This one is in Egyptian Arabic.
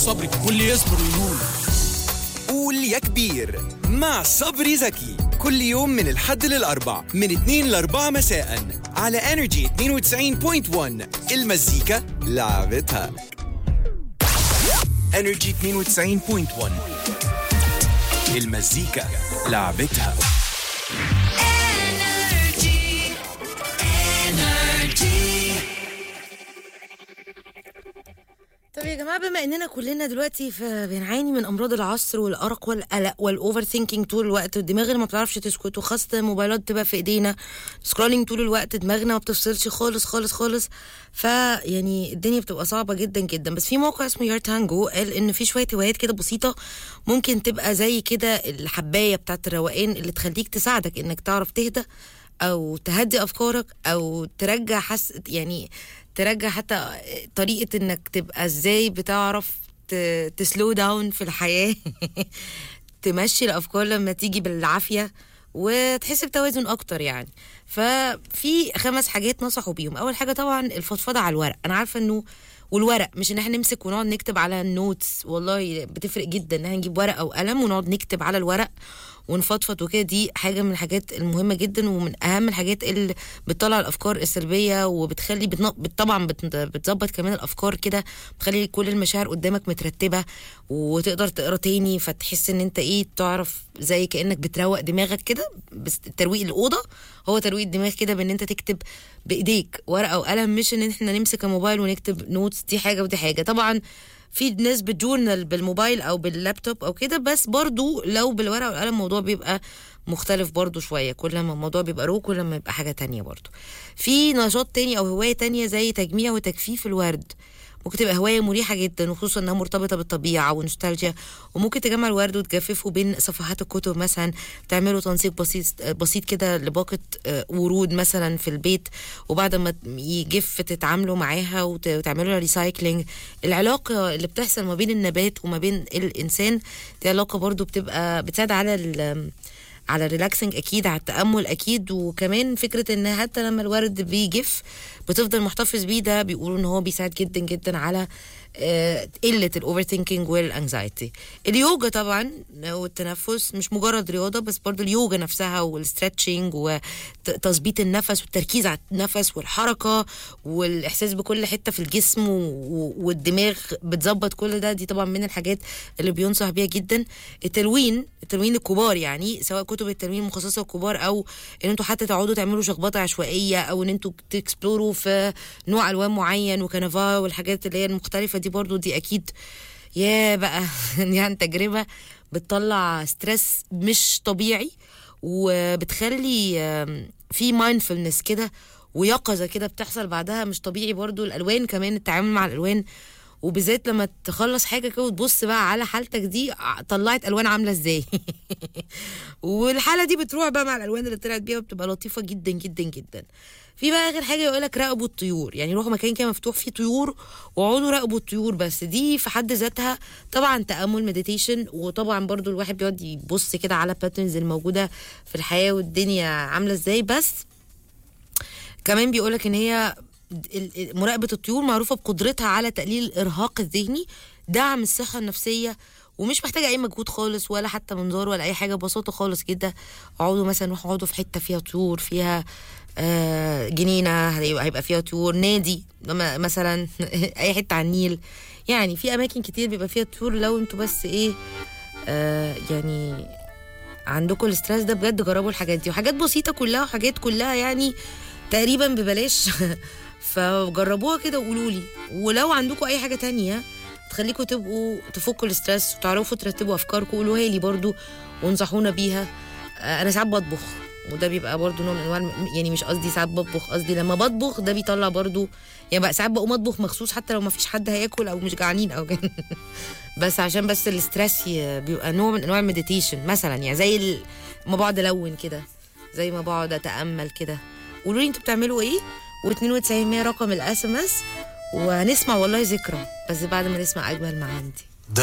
صبري واللي يصبر ويهون قول يا كبير مع صبري زكي كل يوم من الحد للأربع من 2 ل 4 مساء على انرجي 92.1 المزيكا لعبتها انرجي 92.1 المزيكا لعبتها طب يا جماعه بما اننا كلنا دلوقتي في بنعاني من امراض العصر والارق والقلق والاوفر ثينكينج طول الوقت والدماغ اللي ما بتعرفش تسكت وخاصه الموبايلات تبقى في ايدينا سكرولينج طول الوقت دماغنا ما بتفصلش خالص خالص خالص فيعني الدنيا بتبقى صعبه جدا جدا بس في موقع اسمه يار تانجو قال ان في شويه هوايات كده بسيطه ممكن تبقى زي كده الحبايه بتاعت الروقان اللي تخليك تساعدك انك تعرف تهدى او تهدي افكارك او ترجع حس يعني ترجع حتى طريقه انك تبقى ازاي بتعرف ت- تسلو داون في الحياه تمشي الافكار لما تيجي بالعافيه وتحس بتوازن اكتر يعني ففي خمس حاجات نصحوا بيهم اول حاجه طبعا الفضفضه على الورق انا عارفه انه والورق مش ان احنا نمسك ونقعد نكتب على النوتس والله بتفرق جدا ان احنا نجيب ورقه وقلم ونقعد نكتب على الورق ونفضفض وكده دي حاجه من الحاجات المهمه جدا ومن اهم الحاجات اللي بتطلع الافكار السلبيه وبتخلي بتن... بت- طبعا بت- بتظبط كمان الافكار كده بتخلي كل المشاعر قدامك مترتبه وتقدر تقرا تاني فتحس ان انت ايه تعرف زي كانك بتروق دماغك كده بس ترويق الاوضه هو ترويق الدماغ كده بان انت تكتب بايديك ورقه وقلم مش ان احنا نمسك الموبايل ونكتب نوتس دي حاجه ودي حاجه طبعا في ناس بتجورنال بالموبايل او باللابتوب او كده بس برضو لو بالورقه والقلم الموضوع بيبقى مختلف برضو شويه كل ما الموضوع بيبقى رو كل ما يبقى حاجه تانية برضو في نشاط تاني او هوايه تانية زي تجميع وتجفيف الورد ممكن تبقى هوايه مريحه جدا وخصوصا انها مرتبطه بالطبيعه ونوستالجيا وممكن تجمع الورد وتجففه بين صفحات الكتب مثلا تعملوا تنسيق بسيط بسيط كده لباقه آه، ورود مثلا في البيت وبعد ما يجف تتعاملوا معاها وت- وتعملوا لها ريسايكلينج العلاقه اللي بتحصل ما بين النبات وما بين الانسان دي علاقه برضو بتبقى بتساعد على ال- على الريلاكسنج اكيد على التامل اكيد وكمان فكره ان حتى لما الورد بيجف بتفضل محتفظ بيه ده بيقولوا ان هو بيساعد جدا جدا على آه، قله الاوفر ثينكينج والانكزايتي اليوجا طبعا والتنفس مش مجرد رياضه بس برضو اليوجا نفسها والستريتشنج وتظبيط النفس والتركيز على النفس والحركه والاحساس بكل حته في الجسم و- و- والدماغ بتظبط كل ده دي طبعا من الحاجات اللي بينصح بيها جدا التلوين التلوين الكبار يعني سواء كتب التلوين المخصصه للكبار او ان انتوا حتى تقعدوا تعملوا شخبطه عشوائيه او ان انتوا تكسبلوروا في نوع الوان معين وكنفا والحاجات اللي هي المختلفه دي برضو دي اكيد يا بقى يعني تجربه بتطلع ستريس مش طبيعي وبتخلي آم، في مايندفولنس كده ويقظه كده بتحصل بعدها مش طبيعي برضو الالوان كمان التعامل مع الالوان وبالذات لما تخلص حاجه كده وتبص بقى على حالتك دي ع- طلعت الوان عامله ازاي والحاله دي بتروح بقى مع الالوان اللي طلعت بيها وبتبقى لطيفه جدا جدا جدا في بقى اخر حاجه يقول لك راقبوا الطيور يعني روحوا مكان كده مفتوح فيه طيور واقعدوا راقبوا الطيور بس دي في حد ذاتها طبعا تامل مديتيشن وطبعا برضو الواحد بيقعد يبص كده على باترنز الموجوده في الحياه والدنيا عامله ازاي بس كمان بيقولك ان هي ال- ال- مراقبه الطيور معروفه بقدرتها على تقليل الارهاق الذهني دعم الصحه النفسيه ومش محتاجه اي مجهود خالص ولا حتى منظار ولا اي حاجه ببساطه خالص جدا اقعدوا مثلا روحوا اقعدوا في حته فيها طيور فيها آه جنينه هيبقى هيبقى فيها طيور نادي لما- مثلا اي حته على النيل يعني في اماكن كتير بيبقى فيها طيور لو انتوا بس ايه آه يعني عندكم الاسترس ده بجد جربوا الحاجات دي وحاجات بسيطه كلها وحاجات كلها يعني تقريبا ببلاش فجربوها كده وقولوا لي ولو عندكم اي حاجه تانية تخليكم تبقوا تفكوا الاسترس وتعرفوا ترتبوا افكاركم قولوها لي برضو وانصحونا بيها آه، انا ساعات بطبخ وده بيبقى برضو نوع من انواع الم- يعني مش قصدي ساعات بطبخ قصدي لما بطبخ ده بيطلع برضو يعني بقى ساعات بقوم اطبخ مخصوص حتى لو ما فيش حد هياكل او مش جعانين او كده بس عشان بس الاسترس ي- بيبقى نوع من انواع المديتيشن مثلا يعني زي ال- ما بقعد الون كده زي ما بقعد اتامل كده قولوا لي انتوا بتعملوا ايه و92 رقم الاس ام اس وهنسمع والله ذكرى بس بعد ما نسمع اجمل ما عندي